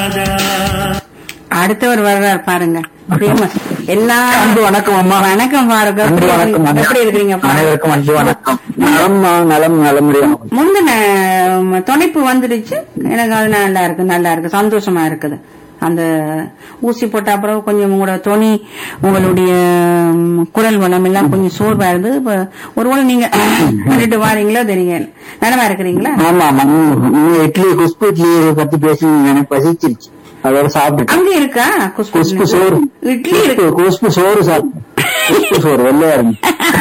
அடுத்தவர் வர்றார் பாருங்க ஃபேமஸ் எல்லா அன்பு வணக்கம் அம்மா வணக்கம் பாருங்க அன்பு வணக்கம் அம்மா. எப்படி இருக்கிறீங்க அனைவருக்கும் அன்பு வணக்கம் நலம் நலம் நலமுடியும் முந்தின ம், துணைப்பு வந்துடுச்சு எனக்கு அது நல்லா இருக்கு நல்லா இருக்கு சந்தோஷமா இருக்குது அந்த ஊசி போட்ட அப்புறம் கொஞ்சம் உங்களோட துணி உங்களுடைய ம், குரல் வளம் எல்லாம் கொஞ்சம் சோர்வா இருந்து இப்ப ஒருவேளை நீங்க விட்டுட்டு வாரீங்களோ தெரியல நலமா இருக்கிறீங்களா ஆமா ஆமா நீங்க இட்லி குஸ்பு இட்லி பத்தி பேசி எனக்கு பசிச்சிருச்சு அதோட சாப்பிட்டு அங்க இருக்கா குஷ்பு குஸ்பு சோறு இட்லி இருக்கு குஸ்பு- குஸ்பு சோறு சாப்பிட்டு குஸ்பு சோறு வெள்ளையா இருக்கு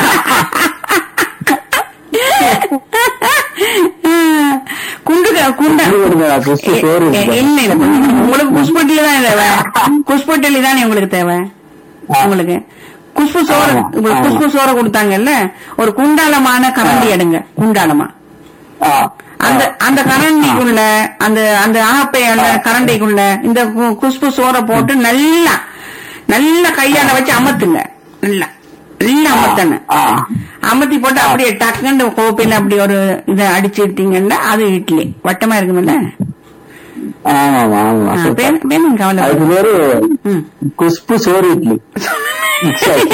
குண்டு குண்டா இது கொடுங்க, குஸ்பு சோறு ஏ, இருக்கு. இல்ல இல்ல உங்களுக்கு குஷ்பட்டில தான் தேவை குஷ்பட்டில தானே உங்களுக்கு தேவை உங்களுக்கு குஷ்பு சோறு ஆமா, உங்களுக்கு ஆமா. குஷ்பு சோறு கொடுத்தாங்கல்ல ஒரு குண்டாலமான கரண்டி எடுங்க குண்டாலமா ஆ, அந்த அந்த கரண்டிக்குள்ள அந்த அந்த ஆப்பை அந்த கரண்டிக்குள்ள இந்த கு- குஷ்பு சோறை போட்டு நல்லா நல்லா கையால வச்சு அமத்துங்க நல்லா நல்லா அமத்தணும் ஆ. அமர்த்தி போட்டு அப்படியே டக்குன்னு கோப்பையில அப்படி ஒரு இதை அடிச்சுட்டீங்கன்னா அது இட்லி வட்டமா இருக்குமில்ல ஆமா ஆமா ஆமா ஆ, சூப்பர். பேர்- பேரும் கவலை அதுக்கு பேரு ம். குஸ்பு சோறு இட்லி Mix ஆயிடுச்சு.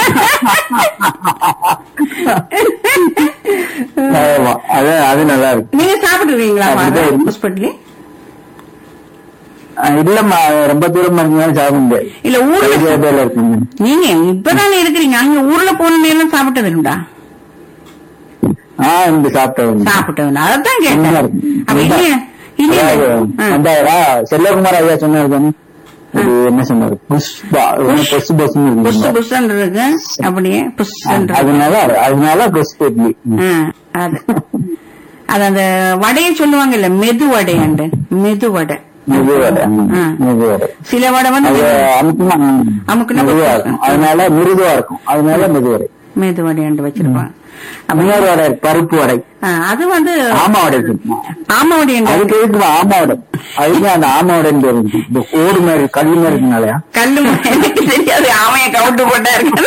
ஆமா அது அது நல்லா இருக்கு நீங்க சாப்பிட்டுருக்கீங்களா அப்படிதான் இருக்கு. ஹாஸ்பிட்டலி ஆ, இல்லம்மா ரொம்ப தூரம் இருந்தாலும் சாப்பிட முடியாது இல்ல ஊர்ல கைதியாதையில இருக்குங்க நீங்க இப்பதானே இருக்கிறீங்க அங்க ஊர்ல போன எல்லாம் சாப்பிட்டது உண்டா ஆ இந்த சாப்பிட்டேன் சாப்பிட்டது அதான் நல்லா கேட்டேன் இருக்கு. அப்ப இல்லையா இல்லையா அதாவது, ஆ. அந்த ஆ, செல்வகுமார் ஐயா சொன்னாரு தானே இது என்ன சொன்னாரு புஷ்பா பொசு பொசுன்னு புஷ் இருக்கு புஷ்ன்னு இருக்கு அப்படியே புஷ்ன்னு அதனால அதனால புஷ்பு இட்லி அது அது அந்த வடையை சொல்லுவாங்கல்ல மெது வடையாண்டு மெது வடை மெது வடை ம், ஆ. மெது வடை சில வடை வந்து அது அமுக்குனா ம், அமுக்குனா மெதுவா இருக்கும் அதனால மிருதுவா இருக்கும் அதனால மெது வடை மெது வடையாண்டு வச்சிருப்பாங்க அப்ப இன்னொரு வடை இருக்கு, பருப்பு வடை ஆ, அது வந்து ஆமா வடை இருக்கு ஆமா வடையாண்டு அதுக்கு எதுக்கு ஆமா வடை அதுக்கு அந்த ஆமா வடைன்னு பேரு இருக்கு. இந்த ஓடு மாதிரி கல் மாதிரி இருக்கனாலயா கல்லு எனக்கு தெரியாது ஆமைய கவுட்டு போட்டா இருக்கு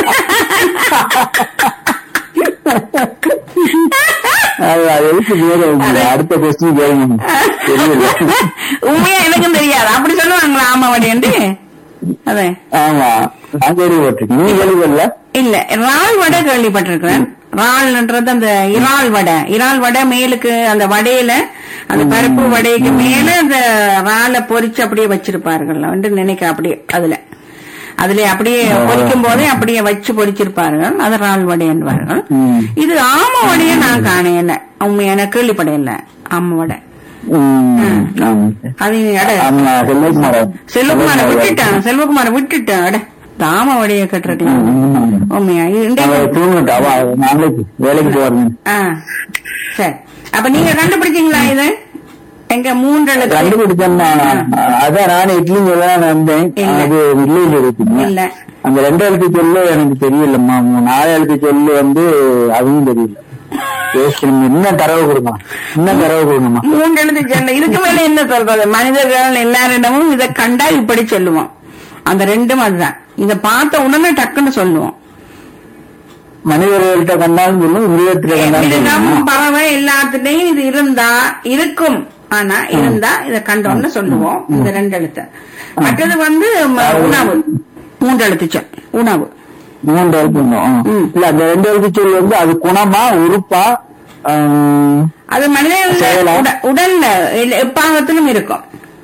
அது அது எதுக்கு பேரு இருக்கு? அடுத்த கொஸ்டின் கேளுங்க தெரியல உண்மையா எனக்கும் தெரியாது அப்படி சொல்லுவாங்களா ஆமா வடையாண்டு அதே ஆமா நான் கேள்விப்பட்டிருக்கேன் நீ கேள்விப்படல இல்ல இறால் வடை கேள்விப்பட்டிருக்கிறேன் இறால்ன்றது அந்த இறால் வடை இறால் வடை மேலுக்கு அந்த வடையில அந்த பருப்பு வடைக்கு மேல அந்த இறாலை பொரிச்சு அப்படியே வச்சிருப்பார்கள் வந்து நினைக்க அப்படியே அதுல அதுல அப்படியே பொரிக்கும் போதே அப்படியே வச்சு பொரிச்சிருப்பார்கள் அது இறால் வடை என்பார்கள் ம். இது ஆம வடையை நான் காணையில உண்மையான கேள்விப்படையில ஆம வடை ம், ஆமா. அது அட ஆமா செல்வகுமார் செல்வகுமார விட்டுட்டான் செல்வகுமார விட்டுட்டான் அட தாம வடைய கட்டுறீங்க ம். உண்மையா இது- அவ இன்றைக்கு தூங்கிட்டா அவ நாளைக்கு வேலைக்கு போறேன் ஆ சரி அப்ப நீங்க கண்டுபிடிச்சீங்களா இது எங்க மூன்று எழுத்து கண்டுபிடிச்சேன் அதான் நானும் இட்லி சொல்லலாம் வந்தேன் இல்ல. அது இல்லையில இருக்குங்க இல்ல அந்த ரெண்டு எழுத்து சொல்லு எனக்கு தெரியலம்மா மூணு நாலு எழுத்து சொல்லு வந்து அதுவும் தெரியல யோசிக்கணும் இன்னும் தரவு கொடுங்க இன்னும் தரவு கொடுங்கம்மா மூன்று எழுத்து சொன்ன இதுக்கு மேல என்ன சொல்றது மனிதர்கள் எல்லாரிடமும் இதை கண்டா இப்படி சொல்லுவோம் அந்த ரெண்டும் அதுதான் இத பார்த்த உடனே டக்குன்னு சொல்லுவோம் மனிதர்கள்ட்ட கண்டாலும் சொல்லும் மிருகத்திட்ட கண்டாலும் மிருகம் சொல்லும் பறவை எல்லாத்துலயும் இது இருந்தா இருக்கும் ஆனா இருந்தா இத கண்டோம்னு சொல்லுவோம் இந்த ரெண்டு எழுத்து மற்றது வந்து ம- உணவு மூன்று எழுத்து சொல் உணவு மூன்று எழுத்து உண்டும். ம். இல்ல அந்த ரெண்டு எழுத்து சொல் வந்து அது குணமா உறுப்பா ஆம், அது மனிதர்கள் செயலா? உட- உடல்ல இல்ல, எப்பாகத்திலும் இருக்கும்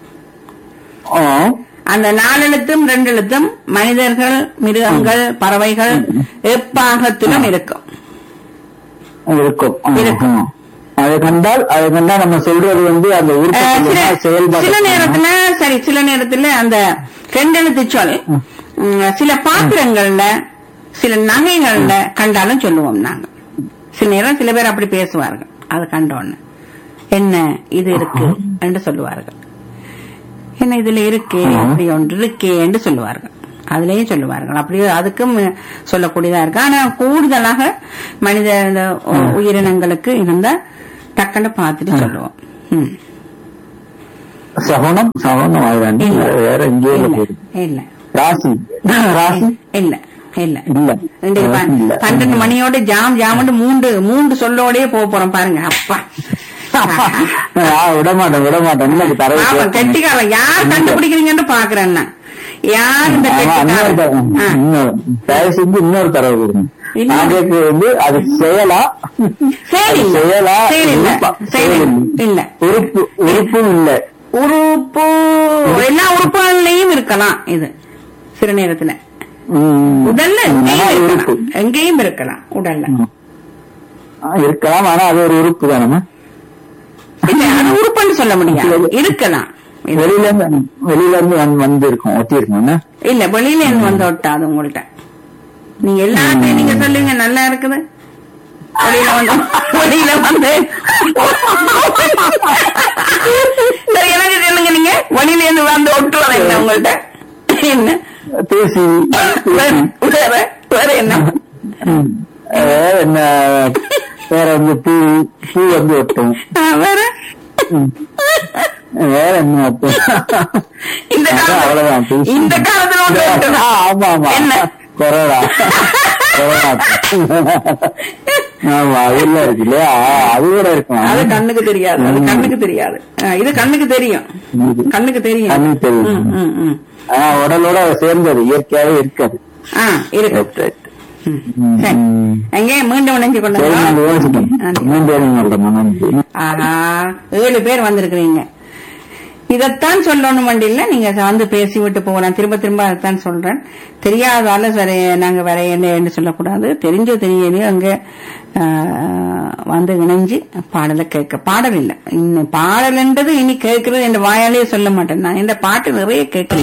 ஆ, அந்த நாலெழுத்தும் ரெண்டு எழுத்தும் மனிதர்கள் மிருகங்கள் பறவைகள் எப்பாகத்திலும் இருக்கும் இருக்கும் ஆ, இருக்கும். ஆ. அதை கண்டால் அதை கண்டா நம்ம சொல்றது வந்து அந்த உறுப்பு அஹ், சில சொல்லுமா, செயல்பாடு சில சொல்லுமா? நேரத்துல சரி சில நேரத்துல அந்த ரெண்டெழுத்து சொல் ம், சில பாத்திரங்கள்ல சில நகைகள்ல கண்டாலும் சொல்லுவோம் நாங்க சில நேரம் சில பேர் அப்படி பேசுவார்கள் அது கண்டோன்னு என்ன இது இருக்கு என்று சொல்லுவார்கள் என்ன இதுல இருக்கே அப்படி ஒன்று இருக்கே என்று சொல்லுவார்கள் அதுலயும் சொல்லுவார்கள் அப்படியே அதுக்கும் சொல்லக்கூடியதா இருக்கு ஆனா கூடுதலாக மனித இந்த உ- உயிரினங்களுக்கு இருந்த டக்குன்னு பார்த்துட்டு சொல்லுவோம் ம். சகுனம் சகுனம் அதுதான் இல்ல. வேற எங்கேயோ இல்ல போயிருக்கு இல்ல ராசி ராசி இல்ல இல்ல இல்ல இன்றைக்கு ப- ராசி இல்ல பன்னெண்டு மணியோட ஜாம் ஜாமுன்னு மூன்று மூன்று சொல்லோடயே போக போறோம் பாருங்க அப்பா நான் விட மாட்டேன் விட மாட்டேன் இன்னைக்கு தரவு பாவம், கேட்கணும். கெட்டிக்காரன் யார் கண்டுபிடிக்கிறீங்கன்னு பாக்குறேன் நான். யார் இந்த ஆமா, இன்னொரு தரவு. கெட்டிக்காரன் ஆ. இன்னொரு. தயவு செஞ்சு இன்னொரு தரவு கொடுங்க இன்னொரு- நான் கேட்கறது வந்து அது செயலா செயல் அது இல்ல. செயலா செயல் இல்ல. உறுப்பா? செயல் செயல் இல்ல. உறுப்பு உறுப்பும் இல்ல உறுப்பு எல்லா உறுப்புகள்லயும் இருக்கலாம் இது சில நேரத்துல ம். உடல்ல ஆனா எங்கேயும் உறுப்பு இருக்கலாம் எங்கேயும் இருக்கலாம் உடல்ல ம். ஆ, இருக்கலாம் ஆனா அது ஒரு உறுப்பு தானே இல்ல அது உறுப்புன்னு சொல்ல முடியாது இருக்கலாம் இது. வெளியில இருந்து வெளியில இருந்து வந்து- வந்து இருக்கும் ஒட்டி இருக்கும் என்ன? இல்ல வெளியில இருந்து வந்து ஒட்டாது உங்கள்ட்ட நீங்க எல்லாத்தையும் நீங்க சொல்லுங்க நல்லா இருக்குது வெளியில வந்து வெளியில வந்து சரி எனக்கு சொல்லுங்க நீங்க வெளியில இருந்து வந்து ஒட்டுவது என்ன உங்கள்ட்ட என்ன தூசி வேற வேற வேற என்ன ம். வேற என்ன வேற வந்து பூ பூ வந்து ஒட்டும் ஆ, வேற ம். வேற என்ன ஒட்டும் இந்த அதான் அவ்வளவுதான் காலத்துல தூசி. இந்த காலத்துல வந்து ஒட்டுதா? ஆ, ஆமா ஆமா என்ன கொரோனா கொரோனா ஆமா அதெல்லாம் இருக்கு இல்லையா அது கூட இருக்கும் அது கண்ணுக்கு தெரியாது அது கண்ணுக்கு தெரியாது ஆ, இது கண்ணுக்கு தெரியும் கண்ணுக்கு தெரியும் கண்ணுக்கு தெரியும். ம், ம், ம். ஆனா உடலோட சேர்ந்தது இயற்கையாவே இருக்காது ஆ இருக்கு Right, right. ம். ம், சரி. ம். எங்கே மீண்டும் இணைஞ்சு கொண்டு சரி, நாங்க வரோம். யோசிப்போம். நன்றி. மூன்று பேரும் சொல்றோம், நன்றி. ஆஹா ஏழு பேர் வந்திருக்கிறீங்க இதத்தான் சொல்லணும் வண்டியில நீங்க வந்து பேசி விட்டு போகலாம் திரும்ப திரும்ப அதைத்தான் சொல்றேன் தெரியாதால சரி நாங்க வேற என்ன சொல்லக்கூடாது தெரிஞ்சோ தெரியலையோ அங்க ஆ, வந்து இணைஞ்சு பாடலை கேட்க பாடல் இல்ல இன்னும் பாடல் என்றது இனி கேட்கறது என் வாயாலேயே சொல்ல மாட்டேன் நான் இந்த பாட்டு நிறைய கேட்கிறேன்